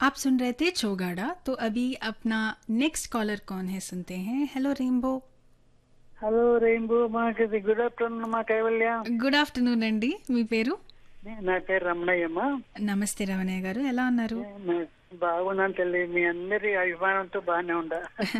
आप सुन रहे थे चौगाड़ा तो अभी अपना नेक्स्ट कॉलर कौन है सुनते हैं हेलो रेनबो హలో రెయిన్బో మాకు గుడ్ ఆఫ్టర్నూన్ మా కైవల్య గుడ్ ఆఫ్టర్నూన్ అండి మీ పేరు నా పేరు రమణయ్యమ్మ నమస్తే రమణయ్య గారు ఎలా ఉన్నారు నా- బాగున్నాను తల్లి మీ అందరి అభిమానంతో బాగానే ఉండా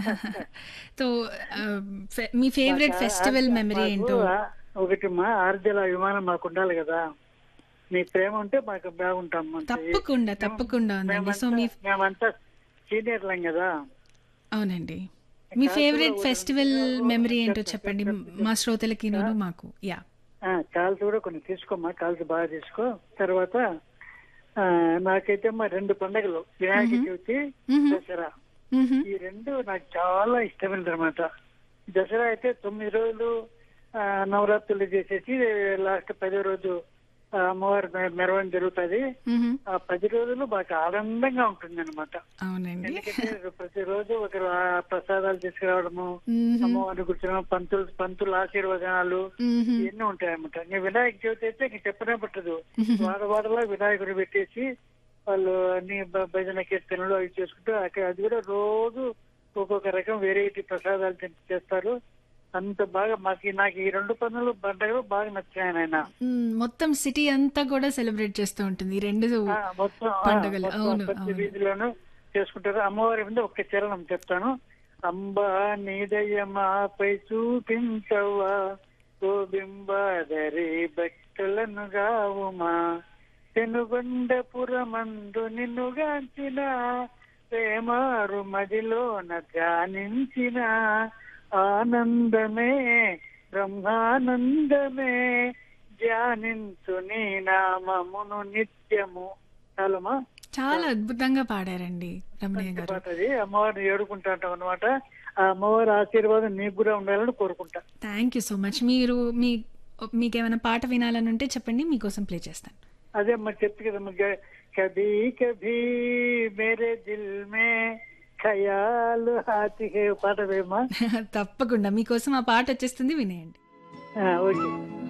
तो ఆ, ఫె- మీ ఫేవరెట్ ఫెస్టివల్ మెమరీ మాకు ఏంటో ఆ- ఒకటి మా ఆర్జల అభిమానం మాకు ఉండాలి కదా మీ ప్రేమ ఉంటే మాకు బాగుంటాం అంతే. తప్పకుండా తప్పకుండా ఉందండి సో మీ మేమంతా- మేమంతా సీనియర్లం కదా అవునండి మీ ఫేవరెట్ ఫెస్టివల్ మెమరీ ఏంటో చెప్పండి మా శ్రోతలకి నూను మాకు యా ఆ, కాల్స్ కూడా కొన్ని తీసుకోమ్మా కాల్స్ బాగా తీసుకో తర్వాత ఆ, నాకైతే మా రెండు పండుగలు వినాయక చవితి దసరా మ్హూ. ఈ రెండు నాకు చాలా ఇష్టమైనది అనమాట దసరా అయితే తొమ్మిది రోజులు ఆ, నవరాత్రులు చేసేసి లాస్ట్ పదో రోజు ఆ, అమ్మవారి మె- మెరవడం జరుగుతుంది మ్హూ. ఆ పది రోజులు బాగా ఆనందంగా ఉంటుంది అనమాట అవునండి ఎందుకంటే ప్రతిరోజు ఒకరు ఆ ప్రసాదాలు తీసుకురావడము మ్హూ. అమ్మవారిని కూర్చోడం పంతులు పంతుల ఆశీర్వచనాలు మ్హూ. ఇవన్నీ ఉంటాయన్నమాట ఇంకా వినాయక చవితి అయితే ఇంక చెప్పనే పట్టదు వాడ వాడలో వినాయకుడు పెట్టేసి వాళ్ళు అన్ని భ- భజన కీర్తనలు అవి చేసుకుంటూ అక్కడ అది కూడా రోజు ఒక్కొక్క రకం వెరైటీ ప్రసాదాలు చే- చేస్తారు అంత బాగా మాకు నాకు ఈ రెండు పనులు పండుగలు బాగా నచ్చాయి నాయన మ్, మొత్తం సిటీ అంతా కూడా సెలబ్రేట్ చేస్తూ ఉంటుంది ఈ రెండు ఆ, మొత్తం ఆ, పండుగలు, మొత్తం అవును, ప్రతి అవును. వీధిలోనూ చేసుకుంటారు అమ్మవారి మీద ఒక్క చరణం చెప్తాను అంబా నీదయమాపై చూపించవా గోబింబాదరి భక్తులను గావుమా పెనుగొండపురమందు నిన్నుగాంచిన ప్రేమారు మదిలోన ధ్యానించిన ఆనందమే బ్రహ్మానందమే ధ్యానించు నీ నామమును నిత్యము చాలమా చాలా అద్భుతంగా పాడారండి రమణయ్య గారు పాట అది అమ్మవారిని ఏడుకుంటాంటాం అనమాట ఆ అమ్మవారి ఆశీర్వాదం నీకు కూడా ఉండాలని కోరుకుంటా థ్యాంక్ యూ సో మచ్ మీరు మీ మీకు ఏమైనా పాట వినాలని ఉంటే చెప్పండి మీకోసం ప్లే చేస్తాను అదే మరి చెప్తు కదమ్మా గ- కభీ కభీ మేరే దిల్ మే ఖయాల్ హాతి హే పాట వేమా తప్పకుండా మీకోసం ఆ పాట వచ్చేస్తుంది వినేయండి ఓకే